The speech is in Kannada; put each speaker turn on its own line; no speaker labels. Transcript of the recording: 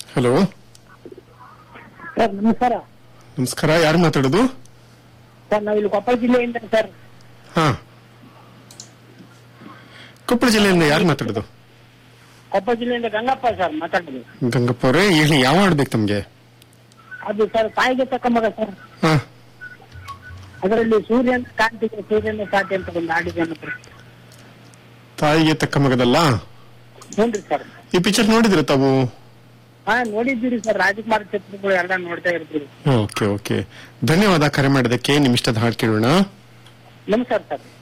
ಹಲೋ
ಸರ್ ನಮಸ್ಕಾರ
ನಮಸ್ಕಾರ ಯಾರು ಮಾತಾಡೋದು
ಸರ್ ನಾವು ಇಲ್ಲಿ ಕೊಪ್ಪಳ ಜಿಲ್ಲೆಯಿಂದ ಸರ್
ಹಾ ಕೊಪ್ಪಳ ಜಿಲ್ಲೆಯಿಂದ ಯಾರು ಮಾತಾಡೋದು
ಕೊಪ್ಪಳ ಜಿಲ್ಲೆಯಿಂದ ಗಂಗಪ್ಪ ಸರ್ ಮಾತಾಡೋದು
ಗಂಗಪ್ಪ ಅವರೇ ಹೇಳಿ ಯಾವ ಆಡ್ಬೇಕು ತಮ್ಗೆ
ಅದು ಸರ್ ತಾಯಿಗೆ ತಕ್ಕ ಮಗ ಸರ್
ಹಾ
ಅದರಲ್ಲಿ ಸೂರ್ಯನ ಕಾಂತಿಗೆ ಸೂರ್ಯನ ಸಾಟಿ ಅಂತ ಒಂದು ಹಾಡಿದೆ ಅನ್ನೋದು
ತಾಯಿಗೆ ತಕ್ಕ ಮಗದಲ್ಲ
ಹ್ಞೂನ್ರಿ ಸರ್
ಈ ಪಿಕ್ಚರ್ ನೋಡಿದ್ರ ತಾವು
ಹಾ ನೋಡಿದ್ದೀರಿ ಸರ್ ರಾಜಕುಮಾರ್ ಚಿತ್ರಗಳು ಎಲ್ಲ ನೋಡ್ತಾ ಇರ್ತೀವಿ
ಓಕೆ ಓಕೆ ಧನ್ಯವಾದ ಕರೆ ಮಾಡೋದಕ್ಕೆ ನಿಮ್ ಇಷ್ಟದ ಹಾಡು ಕೇಳೋಣ
ನಮಸ್ಕಾರ ಸರ್